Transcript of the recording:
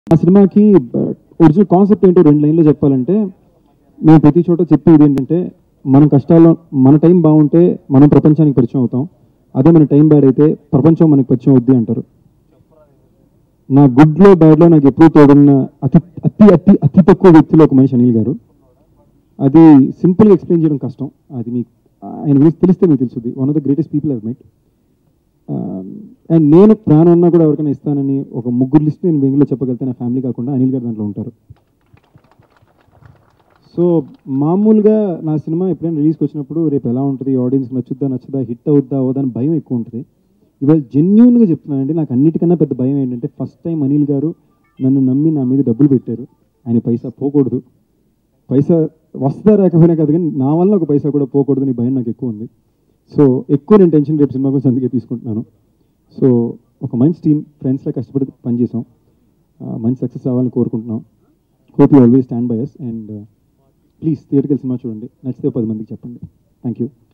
ఆ సినిమాకి original concept ఏంటో రెండు లైన్లో చెప్పాలంటే మేము ప్రతి చోట చెప్పేది ఏంటంటే మన కష్టాల్లో మన టైం బాగుంటే మనం ప్రపంచానికి పరిచయం అవుతాం అదే మన టైం బ్యాడ్ అయితే ప్రపంచం మనకి పరిచయం అవుద్ది అంటారు నా గుడ్లో బ్యాడ్లో నాకు ఎప్పుడూ తోడున్న అతి అతి అతి అతి తక్కువ వ్యక్తిలో ఒక మనిషి అనిల్ గారు అది సింపుల్గా ఎక్స్ప్లెయిన్ చేయడం కష్టం అది మీకు ఆయన గురించి తెలిస్తే మీకు తెలుస్తుంది one of the greatest people I've met and నేను ప్రాణం ఉన్నా కూడా ఎవరికైనా ఇస్తానని ఒక ముగ్గురు లిస్ట్ నేను బెంగళూరు చెప్పగలితే నా ఫ్యామిలీ కాకుండా అనిల్ గారు దాంట్లో ఉంటారు సో మామూలుగా నా సినిమా ఎప్పుడైనా రిలీజ్కి వచ్చినప్పుడు రేపు ఎలా ఉంటుంది ఆడియన్స్కి నచ్చుద్దా నచ్చుదా హిట్ అవుద్దా అవుదా అని భయం ఎక్కువ ఉంటుంది ఇవాళ జెన్యున్గా చెప్తున్నానండి నాకు అన్నిటికన్నా పెద్ద భయం ఏంటంటే ఫస్ట్ టైం అనిల్ గారు నన్ను నమ్మి నా మీద డబ్బులు పెట్టారు ఆయన పైసా పోకూడదు పైసా వస్తుందా రాకపోయినా కాదు కానీ నా వల్ల ఒక పైసా కూడా పోకూడదు అని భయం నాకు ఎక్కువ ఉంది సో ఎక్కువ నేను టెన్షన్ రేపు సినిమా కోసం అందుకే తీసుకుంటున్నాను సో ఒక మంచి టీం ఫ్రెండ్స్లా కష్టపడి పనిచేసాం ఆ, మంచి సక్సెస్ రావాలని కోరుకుంటున్నాం hope you always stand by us and please థియేటర్కి సినిమా చూడండి నచ్చితే పది మందికి చెప్పండి థ్యాంక్ యూ